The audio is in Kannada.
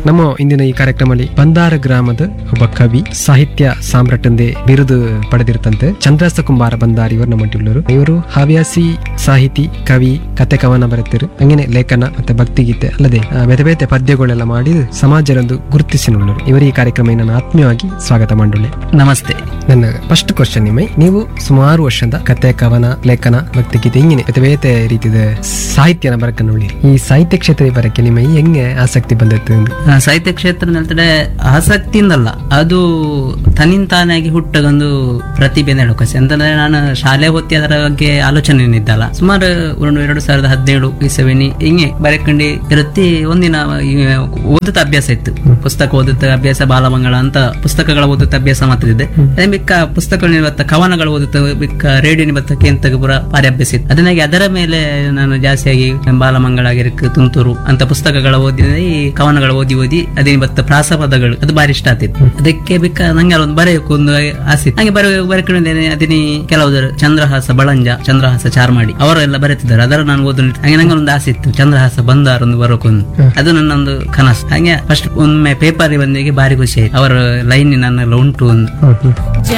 ನಮ್ಮ ಇಂದಿನ ಈ ಕಾರ್ಯಕ್ರಮದಲ್ಲಿ ಬಂದಾರ ಗ್ರಾಮದ ಒಬ್ಬ ಕವಿ ಸಾಹಿತ್ಯ ಸಾಮ್ರಾಟಂದೆ ಬಿರುದು ಪಡೆದಿರ್ತಂತೆ ಚಂದ್ರಾಸ ಕುಂಬಾರ ಬಂದಾರ್ ಇವರು ನಮ್ಮ ಉಳ್ಳರು ಇವರು ಹವ್ಯಾಸಿ ಸಾಹಿತಿ ಕವಿ ಕತೆ ಕವನ ಬರೆತಿರು ಹಂಗೇನೆ ಲೇಖನ ಮತ್ತೆ ಭಕ್ತಿಗೀತೆ ಅಲ್ಲದೆ ಆ, ಬೇತೆ ಬೇತೆ ಪದ್ಯಗಳೆಲ್ಲ ಮಾಡಿ ಸಮಾಜರಂದು ಗುರುತಿಸಿನುಳ್ಳರು ಇವರು ಈ ಕಾರ್ಯಕ್ರಮ ನಾನು ಆತ್ಮೀಯವಾಗಿ ಸ್ವಾಗತ ಮಾಡುಳ್ಳೆ ನಮಸ್ತೆ ನನ್ನ ಫಸ್ಟ್ ಕ್ವಶನ್ ನಿಮ್ಮೈ ನೀವು ಸುಮಾರು ವರ್ಷದ ಕತೆ ಕವನ ಲೇಖನ ಭಕ್ತಿಗೀತೆ ಹಿಂಗಿನ ಬೇತೆ ಬೇತೆ ರೀತಿಯ ಸಾಹಿತ್ಯನ ಬರಕ ನೋಡಿ ಈ ಸಾಹಿತ್ಯ ಕ್ಷೇತ್ರ ಬರಕ್ಕೆ ನಿಮ್ಮ ಹೆಂಗೆ ಆಸಕ್ತಿ ಬಂದದ್ದು ಎಂದು? ಆ, ಸಾಹಿತ್ಯ ಕ್ಷೇತ್ರ ಹೇಳ್ತಾರೆ ಆಸಕ್ತಿಯಿಂದಲ್ಲ ಅದು ತನ್ನಿಂತಾನಾಗಿ ಹುಟ್ಟಗೊಂದು ಪ್ರತಿಭೆ ನಡುಕಸಿ ಅಂತಂದ್ರೆ ನಾನು ಶಾಲೆ ಹೊತ್ತಿ ಅದರ ಬಗ್ಗೆ ಆಲೋಚನೆ ಇದ್ದಲ್ಲ ಸುಮಾರು ಒಂದು ಎರಡು ಸಾವಿರದ ಹದಿನೇಳು ಇಸವಿನಿ ಹಿಂಗೆ ಬರೆಕಂಡು ಇರುತ್ತಿ ಒಂದಿನ ಈ ಓದುತ್ತ ಅಭ್ಯಾಸ ಇತ್ತು ಪುಸ್ತಕ ಓದುತ್ತ ಅಭ್ಯಾಸ ಬಾಲಮಂಗಳ ಅಂತ ಪುಸ್ತಕಗಳ ಓದುತ್ತ ಅಭ್ಯಾಸ ಮಾಡ್ತಿದ್ದೆ ಅದೇ ಮಿಕ್ಕ ಪುಸ್ತಕಗಳು ಇವತ್ತ ಕವನಗಳು ಓದುತ್ತ ಮಿಕ್ಕ ರೇಡಿಯೋ ನಿಬತ್ತ ಕೇಂತ ಪುರ ಭಾರಿ ಅಭ್ಯಾಸ ಇತ್ತು ಅದನ್ನಾಗಿ ಅದರ ಮೇಲೆ ನಾನು ಜಾಸ್ತಿಯಾಗಿ ಬಾಲಮಂಗಳ ಆಗಿರಕ್ಕೆ ತುಂತುರು ಅಂತ ಪುಸ್ತಕಗಳ ಓದಿ ಈ ಕವನಗಳು ಓದಿ ಓದಿ ಅದೇ ಬತ್ತ ಪ್ರಾಸಪದಗಳು ಅದು ಬಾರಿ ಇಷ್ಟ ಆಗ್ತಿತ್ತು ಅದಕ್ಕೆ ಬೇಕಾ ನಂಗೆ ಒಂದು ಬರೆಯಕ್ಕೆ ಒಂದು ಆಸೆ ಇತ್ತು. ಹಂಗೆ ಬರೆಯ ಬರೆಕೊಂಡಿದ್ದೇನೆ ಅದಿನಿ ಕೆಲವು ಚಂದ್ರಹಾಸ ಬಳಂಜ ಚಂದ್ರಹಾಸ ಚಾರ್ಮಾಡಿ ಅವರೆಲ್ಲ ಬರೆತಿದ್ದಾರೆ ಅದರ ನಾನು ಓದು ಹಂಗೆ ನಂಗೆ ಒಂದು ಆಸೆ ಇತ್ತು ಚಂದ್ರಹಾಸ ಬಂದಾರ ಒಂದು ಬರೋಕೊಂದು ಅದು ನನ್ನೊಂದು ಕನಸು ಹಂಗೆ ಫಸ್ಟ್ ಒಮ್ಮೆ ಪೇಪರ್ ಬಂದಿಗೆ ಬಾರಿ ಖುಷಿ ಆಯ್ತು ಅವರ ಲೈನ್ ನನ್ನೆಲ್ಲ ಉಂಟು ಒಂದು